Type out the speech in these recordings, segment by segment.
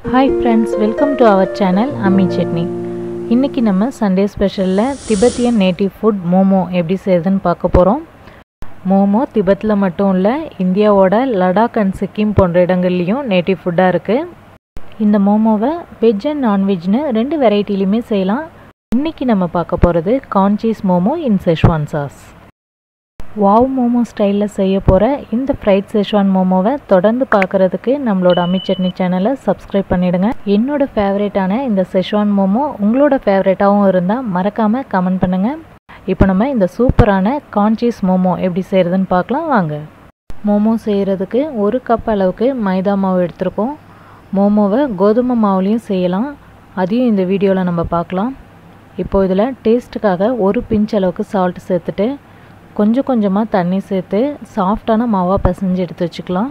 hi friends welcome to our channel அம்மி சட்னி இன்றைக்கி நம்ம சண்டே ஸ்பெஷலில் திபெத்தியன் நேட்டிவ் ஃபுட் மோமோ எப்படி செய்யுதுன்னு பார்க்க போகிறோம் மோமோ திபெத்தில் மட்டும் இல்லை இந்தியாவோட லடாக் அண்ட் சிக்கிம் போன்ற இடங்கள்லேயும் நேட்டிவ் ஃபுட்டாக இருக்குது இந்த மோமோவை வெஜ் அண்ட் நான்வெஜ்னு ரெண்டு வெரைட்டிலையுமே செய்யலாம் இன்றைக்கி நம்ம பார்க்க போகிறது corn cheese momo in Schezwan sauce wow momo ஸ்டைலில் செய்ய போகிற இந்த ஃப்ரைட் செஷ்வான் மோமோவை தொடர்ந்து பார்க்குறதுக்கு நம்மளோட அம்மி சட்னி சேனலை சப்ஸ்கிரைப் பண்ணிவிடுங்க என்னோட ஃபேவரேட்டான இந்த செஷ்வான் மோமோ உங்களோட ஃபேவரேட்டாகவும் இருந்தால் மறக்காமல் கமெண்ட் பண்ணுங்கள் இப்போ நம்ம இந்த சூப்பரான கான்சீஸ் மோமோ எப்படி செய்கிறதுன்னு பார்க்கலாம் வாங்க மோமோ செய்கிறதுக்கு ஒரு கப் அளவுக்கு மைதா மாவு எடுத்திருக்கோம் மோமோவை கோதுமை மாவுலேயும் செய்யலாம் அதையும் இந்த வீடியோவில் நம்ம பார்க்கலாம் இப்போ இதில் டேஸ்ட்டுக்காக ஒரு பிஞ்ச் அளவுக்கு சால்ட் சேர்த்துட்டு கொஞ்சம் கொஞ்சமாக தண்ணி சேர்த்து சாஃப்டான மாவாக பிசைஞ்சு எடுத்து வச்சுக்கலாம்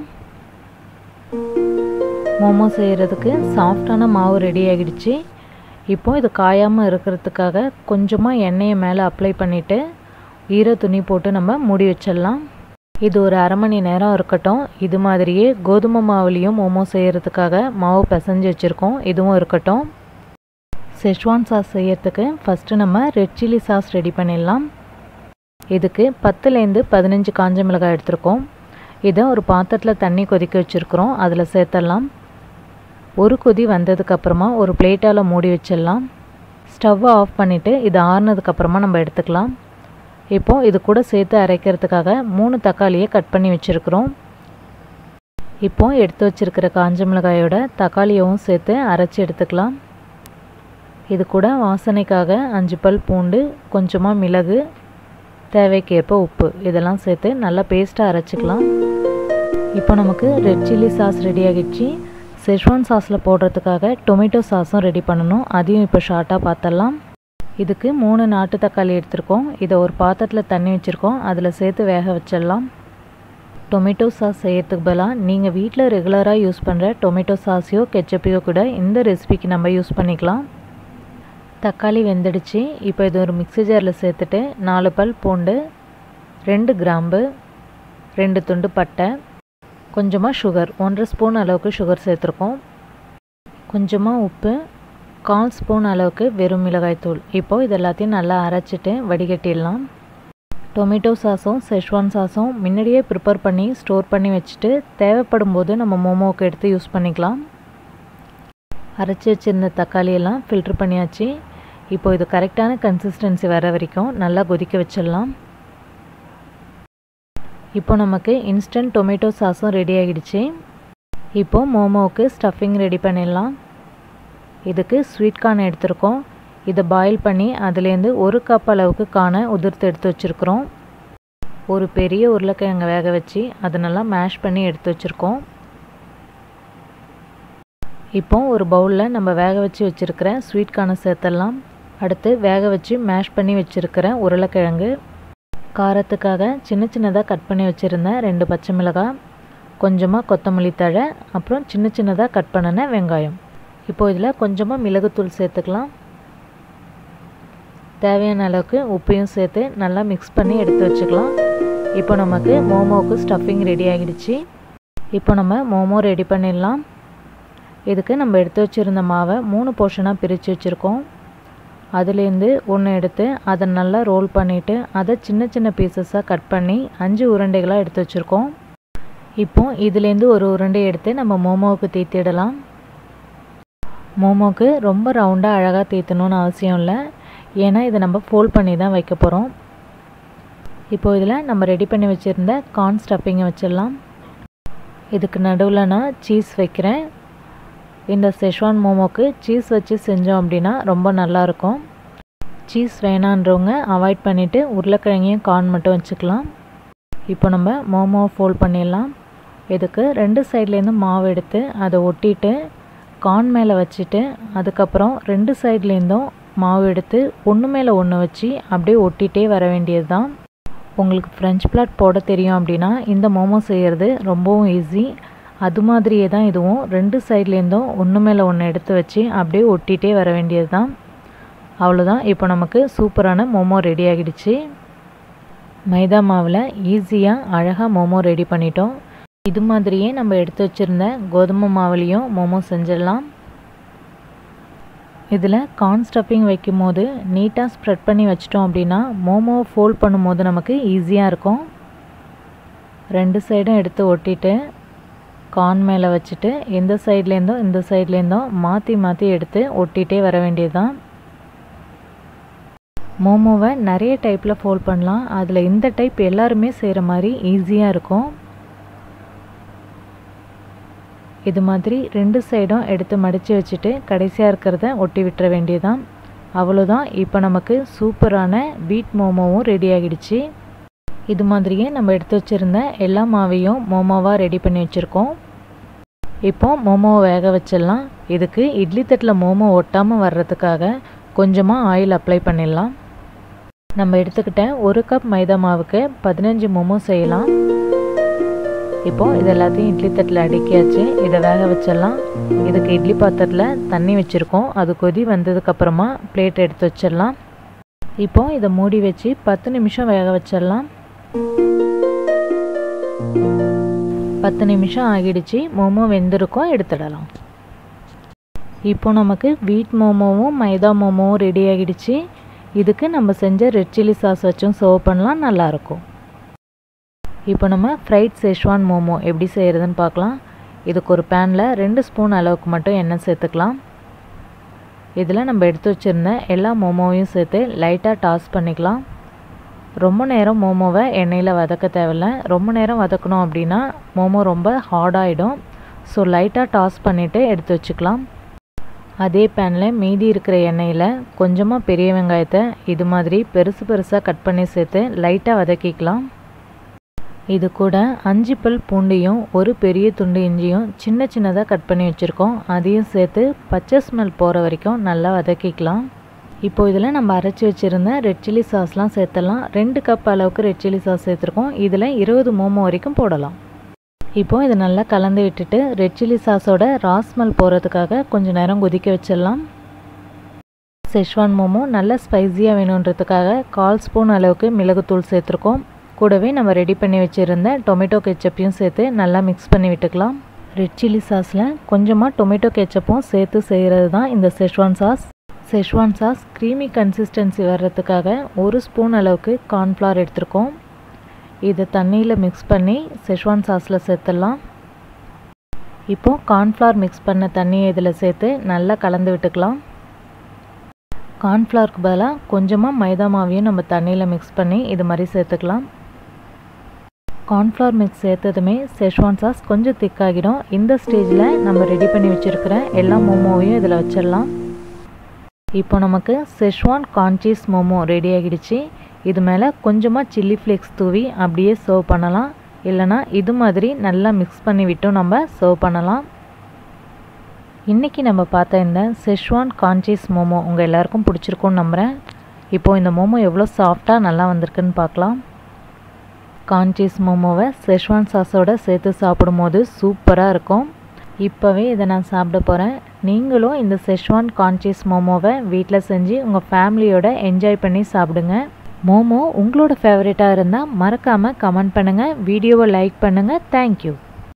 மோமோ செய்கிறதுக்கு சாஃப்டான மாவு ரெடி ஆகிடுச்சு இப்போ இது காயாமல் இருக்கிறதுக்காக கொஞ்சமாக எண்ணெயை மேலே அப்ளை பண்ணிவிட்டு ஈர துணி போட்டு நம்ம மூடி வச்சிடலாம் இது ஒரு அரை மணி நேரம் இருக்கட்டும் இது மாதிரியே கோதுமை மாவுலேயும் மோமோ செய்கிறதுக்காக மாவு பிசைஞ்சு வச்சுருக்கோம் இதுவும் இருக்கட்டும் செஷ்வான் சாஸ் செய்யறதுக்கு ஃபஸ்ட்டு நம்ம ரெட் சில்லி சாஸ் ரெடி பண்ணிடலாம் இதுக்கு பத்துலேருந்து பதினஞ்சு காஞ்ச மிளகாய் எடுத்திருக்கோம் இதை ஒரு பாத்திரத்தில் தண்ணி கொதிக்க வச்சுருக்குறோம் அதில் சேர்த்துடலாம் ஒரு கொதி வந்ததுக்கப்புறமா ஒரு பிளேட்டால் மூடி வச்சிடலாம் ஸ்டவ்வை ஆஃப் பண்ணிவிட்டு இது ஆறுனதுக்கப்புறமா நம்ம எடுத்துக்கலாம் இப்போது இது கூட சேர்த்து அரைக்கிறதுக்காக மூணு தக்காளியை கட் பண்ணி வச்சுருக்குறோம் இப்போது எடுத்து வச்சுருக்கிற காஞ்ச மிளகாயோட தக்காளியவும் சேர்த்து அரைச்சி எடுத்துக்கலாம் இது கூட வாசனைக்காக அஞ்சு பல் பூண்டு கொஞ்சமாக மிளகு தேவைக்கேற்ப உப்பு இதெல்லாம் சேர்த்து நல்லா பேஸ்ட்டாக அரைச்சிக்கலாம் இப்போ நமக்கு ரெட் சில்லி சாஸ் ரெடி ஆகிடுச்சு செஷ்வான் சாஸில் போடுறதுக்காக டொமேட்டோ சாஸும் ரெடி பண்ணணும் அதையும் இப்போ ஷார்ட்டாக பார்த்துடலாம் இதுக்கு மூணு நாட்டு தக்காளி எடுத்திருக்கோம் இதை ஒரு பாத்திரத்தில் தண்ணி வச்சுருக்கோம் அதில் சேர்த்து வேக வச்சிடலாம் டொமேட்டோ சாஸ் செய்யறதுக்கு பதிலாக நீங்கள் வீட்டில் ரெகுலராக யூஸ் பண்ணுற டொமேட்டோ சாஸையோ கெச்சப்பையோ கூட இந்த ரெசிபிக்கு நம்ம யூஸ் பண்ணிக்கலாம் தக்காளி வெந்துடுச்சு இப்போ இது ஒரு மிக்ஸி ஜாரில் சேர்த்துட்டு நாலு பல் பூண்டு ரெண்டு கிராம்பு ரெண்டு துண்டு பட்டை கொஞ்சமாக சுகர் ஒன்றரை ஸ்பூன் அளவுக்கு சுகர் சேர்த்துருக்கோம் கொஞ்சமாக உப்பு கால் ஸ்பூன் அளவுக்கு வெறும் மிளகாய்த்தூள் இப்போது இது எல்லாத்தையும் நல்லா அரைச்சிட்டு வடிகட்டிடலாம் டொமேட்டோ சாஸும் செஷ்வான் சாஸும் முன்னாடியே ப்ரிப்பேர் பண்ணி ஸ்டோர் பண்ணி வச்சுட்டு தேவைப்படும் போது நம்ம மோமோவுக்கு எடுத்து யூஸ் பண்ணிக்கலாம் அரைச்சி வச்சுருந்த தக்காளியெல்லாம் ஃபில்ட்ரு பண்ணியாச்சு இப்போ இது கரெக்டான கன்சிஸ்டன்சி வர வரைக்கும் நல்லா கொதிக்க வச்சிடலாம் இப்போ நமக்கு இன்ஸ்டன்ட் டொமேட்டோ சாஸும் ரெடி ஆகிடுச்சு இப்போது மோமோவுக்கு ஸ்டஃபிங் ரெடி பண்ணிடலாம் இதுக்கு ஸ்வீட் கார்ன் எடுத்திருக்கோம் இதை பாயில் பண்ணி அதுலேருந்து ஒரு கப் அளவுக்கு கானை உதிர்த்து எடுத்து வச்சுருக்குறோம் ஒரு பெரிய உருளைக்கிழங்கை வேக வச்சு அதை நல்லா மேஷ் பண்ணி எடுத்து வச்சுருக்கோம் இப்போ ஒரு பவுலில் நம்ம வேக வச்சு வச்சுருக்கிற ஸ்வீட் கார்னை சேர்த்துடலாம் அடுத்து வேக வச்சு மேஷ் பண்ணி வச்சுருக்கிற உருளைக்கிழங்கு காரத்துக்காக சின்ன சின்னதாக கட் பண்ணி வச்சுருந்தேன் ரெண்டு பச்சை மிளகாய் கொஞ்சமாக கொத்தமல்லி தழை அப்புறம் சின்ன சின்னதாக கட் பண்ணின வெங்காயம் இப்போ இதில் கொஞ்சமாக மிளகுத்தூள் சேர்த்துக்கலாம் தேவையான அளவுக்கு உப்பையும் சேர்த்து நல்லா மிக்ஸ் பண்ணி எடுத்து வச்சுக்கலாம் இப்போ நமக்கு மோமோவுக்கு ஸ்டஃபிங் ரெடி ஆகிடுச்சு இப்போ நம்ம மோமோ ரெடி பண்ணிடலாம் இதுக்கு நம்ம எடுத்து வச்சுருந்த மாவை மூணு போர்ஷனாக பிரித்து வச்சுருக்கோம் அதுலேருந்து ஒன்று எடுத்து அதை நல்லா ரோல் பண்ணிவிட்டு அதை சின்ன சின்ன பீசஸாக கட் பண்ணி அஞ்சு உருண்டைகளாக எடுத்து வச்சுருக்கோம் இப்போ இதுலேருந்து ஒரு உருண்டை எடுத்து நம்ம மோமோவுக்கு தீத்திடலாம் மோமோவுக்கு ரொம்ப ரவுண்டாக அழகாக தீத்தணும்னு அவசியம் இல்லை ஏன்னா இதை நம்ம ஃபோல்ட் பண்ணி தான் வைக்க போகிறோம் இப்போது இதில் நம்ம ரெடி பண்ணி வச்சுருந்த கார்ன் ஸ்டஃபிங்கை வச்சிடலாம் இதுக்கு நடுவில் நான் சீஸ் வைக்கிறேன் இந்த செஷ்வான் மோமோக்கு சீஸ் வச்சு செஞ்சோம் அப்படின்னா ரொம்ப நல்லாயிருக்கும் சீஸ் வேணான்றவங்க அவாய்ட் பண்ணிவிட்டு உருளைக்கிழங்கையும் கார்ன் மட்டும் வச்சுக்கலாம் இப்போ நம்ம மோமோவை ஃபோல்ட் பண்ணிடலாம் இதுக்கு ரெண்டு சைட்லேருந்து மாவு எடுத்து அதை ஒட்டிட்டு கார்ன் மேலே வச்சுட்டு அதுக்கப்புறம் ரெண்டு சைட்லேருந்தும் மாவு எடுத்து ஒன்று மேலே ஒன்று வச்சு அப்படியே ஒட்டிகிட்டே வர வேண்டியது தான் உங்களுக்கு ஃப்ரெஞ்ச் பிளாட் போட தெரியும் அப்படின்னா இந்த மோமோ செய்கிறது ரொம்பவும் ஈஸி அது மாதிரியே தான் இதுவும் ரெண்டு சைட்லேருந்தும் ஒன்று மேலே ஒன்று எடுத்து வச்சு அப்படியே ஒட்டிகிட்டே வர வேண்டியது தான் அவ்வளோதான் இப்போ நமக்கு சூப்பரான மோமோ ரெடி ஆகிடுச்சு மைதா மாவில் ஈஸியாக அழகாக மோமோ ரெடி பண்ணிட்டோம் இது மாதிரியே நம்ம எடுத்து வச்சுருந்த கோதுமை மாவுலேயும் மோமோ செஞ்சிடலாம் இதில் கார்ன் ஸ்டஃபிங் வைக்கும் போது நீட்டாக ஸ்ப்ரெட் பண்ணி வச்சிட்டோம் அப்படின்னா மோமோ ஃபோல்ட் பண்ணும்போது நமக்கு ஈஸியாக இருக்கும் ரெண்டு சைடும் எடுத்து ஒட்டிட்டு கார்ன் மேலே வச்சுட்டு இந்த சைட்லேருந்தும் இந்த சைட்லேருந்தும் மாற்றி மாற்றி எடுத்து ஒட்டிகிட்டே வர வேண்டியது தான் மோமோவை நிறைய டைப்பில் ஃபோல்ட் பண்ணலாம் அதில் இந்த டைப் எல்லாருமே செய்கிற மாதிரி ஈஸியாக இருக்கும் இது மாதிரி ரெண்டு சைடும் எடுத்து மடித்து வச்சுட்டு கடைசியாக இருக்கிறத ஒட்டி விட்டுற வேண்டியதான் அவ்வளோதான் இப்போ நமக்கு சூப்பரான வீட் மோமோவும் ரெடி ஆகிடுச்சு இது மாதிரியே நம்ம எடுத்து வச்சுருந்த எல்லா மாவையும் மோமோவாக ரெடி பண்ணி வச்சுருக்கோம் இப்போ மோமோவை வேக வச்சிடலாம் இதுக்கு இட்லி தட்டில் மோமோ ஒட்டாமல் வர்றதுக்காக கொஞ்சமாக ஆயில் அப்ளை பண்ணிடலாம் நம்ம எடுத்துக்கிட்ட ஒரு கப் மைதா மாவுக்கு பதினஞ்சு மோமோ செய்யலாம் இப்போது இது எல்லாத்தையும் இட்லி தட்டில் அடுக்கியாச்சு இதை வேக வச்சிடலாம் இதுக்கு இட்லி பாத்திரத்தில் தண்ணி வச்சுருக்கோம் அது கொதி வந்ததுக்கப்புறமா பிளேட் எடுத்து வச்சிடலாம் இப்போது இதை மூடி வச்சு பத்து நிமிஷம் வேக வச்சிடலாம் பத்து நிமிஷம் ஆகிடுச்சு மோமோ வெந்திருக்கும் எடுத்துடலாம் இப்போ நமக்கு வீட் மோமோவும் மைதா மோமோவும் ரெடி ஆகிடுச்சு இதுக்கு நம்ம செஞ்ச ரெட் சில்லி சாஸ் வச்சும் சர்வ் பண்ணலாம் நல்லாயிருக்கும் இப்போ நம்ம ஃப்ரைட் செஷ்வான் மோமோ எப்படி செய்கிறதுன்னு பார்க்கலாம் இதுக்கு ஒரு பேனில் ரெண்டு ஸ்பூன் அளவுக்கு மட்டும் எண்ணெய் சேர்த்துக்கலாம் இதில் நம்ம எடுத்து வச்சுருந்த எல்லா மோமோவையும் சேர்த்து லைட்டாக டாஸ் பண்ணிக்கலாம் ரொம்ப நேரம் மோமோவை எண்ணெயில் வதக்க தேவையில்ல ரொம்ப நேரம் வதக்கணும் அப்படின்னா மோமோ ரொம்ப ஹார்டாகிடும் ஸோ லைட்டாக டாஸ் பண்ணிவிட்டு எடுத்து வச்சுக்கலாம் அதே பேனில் மீதி இருக்கிற எண்ணெயில் கொஞ்சமாக பெரிய வெங்காயத்தை இது மாதிரி பெருசு பெருசாக கட் பண்ணி சேர்த்து லைட்டாக வதக்கிக்கலாம் இது கூட அஞ்சு பல் பூண்டையும் ஒரு பெரிய துண்டு இஞ்சியும் சின்ன சின்னதாக கட் பண்ணி வச்சுருக்கோம் அதையும் சேர்த்து பச்சை ஸ்மெல் போகிற வரைக்கும் நல்லா வதக்கிக்கலாம் இப்போ இதில் நம்ம அரைச்சி வச்சுருந்த ரெட் சில்லி சாஸ்லாம் சேர்த்துடலாம் ரெண்டு கப் அளவுக்கு ரெட் சில்லி சாஸ் சேர்த்துருக்கோம் இதில் இருபது மோமோ வரைக்கும் போடலாம் இப்போது இதை நல்லா கலந்து விட்டுட்டு ரெட் சில்லி சாஸோட ராஸ்மல் போகிறதுக்காக கொஞ்சம் நேரம் கொதிக்க வச்சிடலாம் செஷ்வான் மோமோ நல்லா ஸ்பைஸியாக வேணுன்றதுக்காக கால் ஸ்பூன் அளவுக்கு மிளகுத்தூள் சேர்த்துருக்கோம் கூடவே நம்ம ரெடி பண்ணி வச்சுருந்த டொமேட்டோ கெச்சப்பையும் சேர்த்து நல்லா மிக்ஸ் பண்ணி விட்டுக்கலாம் ரெட் சில்லி சாஸில் கொஞ்சமாக டொமேட்டோ கெச்சப்பும் சேர்த்து செய்கிறது தான் இந்த Schezwan sauce Schezwan sauce creamy consistency வர்றதுக்காக ஒரு ஸ்பூன் அளவுக்கு கார்ன்ஃப்ளவர் எடுத்திருக்கோம் இதை தண்ணியில் மிக்ஸ் பண்ணி செஷ்வான் சாஸில் சேர்த்துடலாம் இப்போது கார்ன்ஃப்ளவர் மிக்ஸ் பண்ண தண்ணியை இதில் சேர்த்து நல்லா கலந்து விட்டுக்கலாம் கார்ன்ஃப்ளவருக்கு பதிலாக கொஞ்சமாக மைதா மாவையும் நம்ம தண்ணியில் மிக்ஸ் பண்ணி இது மாதிரி சேர்த்துக்கலாம் கார்ன்ஃப்ளவர் மிக்ஸ் சேர்த்ததுமே செஷ்வான் சாஸ் கொஞ்சம் திக்காகிடும் இந்த ஸ்டேஜில் நம்ம ரெடி பண்ணி வச்சுருக்கிற எல்லா மோமோவையும் இதில் வச்சிடலாம் இப்போ நமக்கு செஷ்வான் கான்சீஸ் மோமோ ரெடி ஆகிடுச்சு இது மேலே கொஞ்சமாக சில்லி ஃப்ளேக்ஸ் தூவி அப்படியே சர்வ் பண்ணலாம் இல்லைனா இது மாதிரி நல்லா மிக்ஸ் பண்ணி விட்டும் நம்ம சர்வ் பண்ணலாம் இன்றைக்கி நம்ம பார்த்த இந்த செஷ்வான் கான்சீஸ் மோமோ உங்கள் எல்லாருக்கும் பிடிச்சிருக்கும்னு நம்புகிறேன் இப்போது இந்த மோமோ எவ்வளோ சாஃப்டாக நல்லா வந்திருக்குன்னு பார்க்கலாம் கான்சீஸ் மோமோவை செஷ்வான் சாஸோடு சேர்த்து சாப்பிடும்போது சூப்பராக இருக்கும் இப்போவே இதை நான் சாப்பிட போகிறேன் நீங்களும் இந்த செஷ்வான் கான்சீஸ் மோமோவை வீட்டில் செஞ்சு உங்கள் ஃபேமிலியோட என்ஜாய் பண்ணி சாப்பிடுங்க மோமோ உங்களோட ஃபேவரட்டாக இருந்தால் மறக்காமல் கமெண்ட் பண்ணுங்கள் வீடியோவை லைக் பண்ணுங்கள் தேங்க்யூ